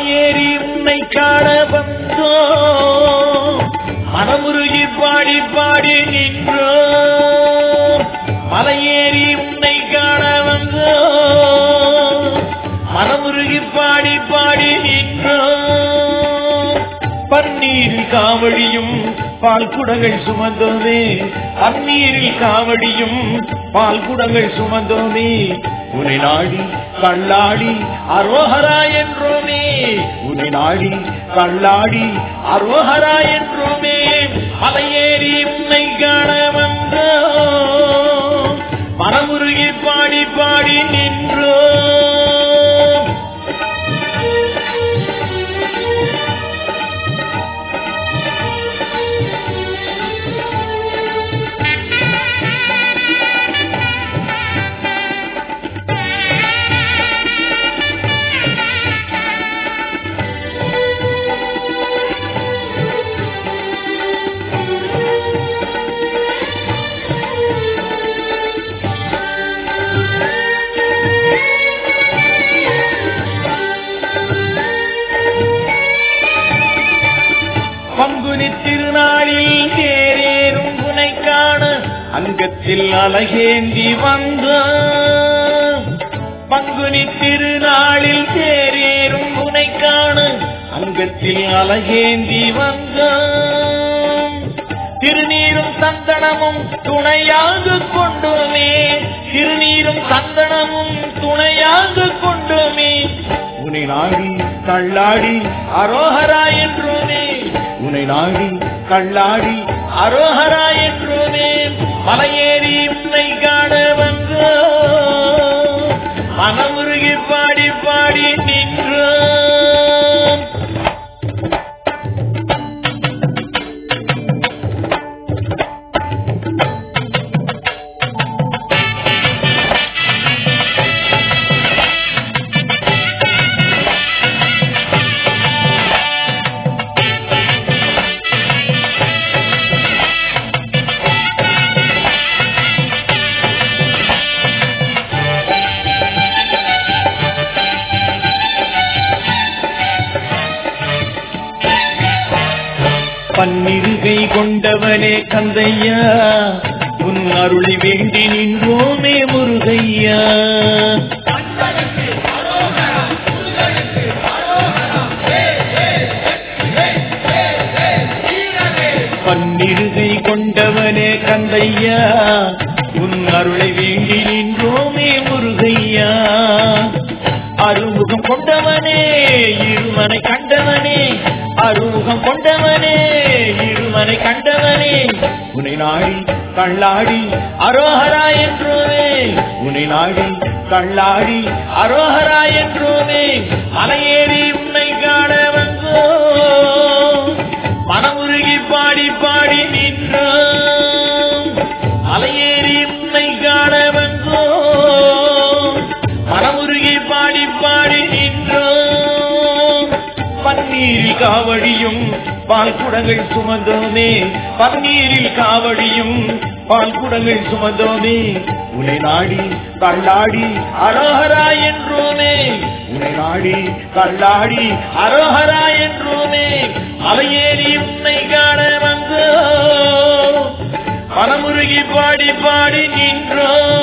மலையேறி உன்னை காண வந்தோ மனமுருகி பாடி பாடி நின்றோ மலையேறி உன்னை காண வந்தோ மனமுருகி பாடி பாடி நின்றோ பன்னீரில் காவடியும் பால் குடங்கள் சுமந்தோமே பன்னீரில் காவடியும் பால் குடங்கள் சுமந்தோமே உன்னை நாடி கண்ணாடி அரோஹரா என்றோமே உன்னை நாடி கண்ணாடி அரோஹரா என்றோமே மலையேறி உன்னை காண வந்தோ மனமுருகி பாடி பாடி நின்றோ பங்குனி திருநாளில் தேரேறும் புனை காண அங்கத்தில் அழகேந்தி வந்த பங்குனி திருநாளில் தேரேறும் புனை காண அங்கத்தில் அழகேந்தி வந்த திருநீரும் சந்தனமும் துணையாக கொண்டோமே திருநீரும் சந்தனமும் துணையாக கொண்டோமே உன்னை நாடி தள்ளாடி அரோஹரா என்றோமே உன்னை நாடி கள்ளாடி அரோஹரா என்றோமே மலையேறி உன்னை காண வந்தோ மனமுருகி பாடி பாடி நின்றோம் பன்னிருகை கொண்டவனே கந்தையா உன் அருளை வேண்டி நின்றோமே முருகையா பன்னிருகை கொண்டவனே கந்தையா உன் அருளை வேண்டி நின்றோமே முருகையா அருமுகம் கொண்டவனே இருமனை கண்டவனே அருமுகம் கொண்டவனே இருமனை கண்டவனே உன்னை நாடி கள்ளாடி அரோஹரா என்றோமே உன்னை நாடி கள்ளாடி அரோஹரா என்றோமே மலையேறி உன்னை காண வந்தோ மனமுருகி பாடி பாடி நின்றோம் மலையேறி உன்னை காண வந்தோ மனமுருகி பாடி பாடி நின்றோம் பன்னீரில் காவடியும் பால் குடங்கள் சுமந்தோமே பன்னீரில் காவடியும் பால் குடங்கள் சுமந்தோமே உன்னை நாடி கள்ளாடி அரோஹரா என்றோமே உன்னை நாடி கள்ளாடி அரோஹரா என்றோமே மலையேறி உன்னை காண வந்தோ மனமுருகி பாடி பாடி நின்றோம்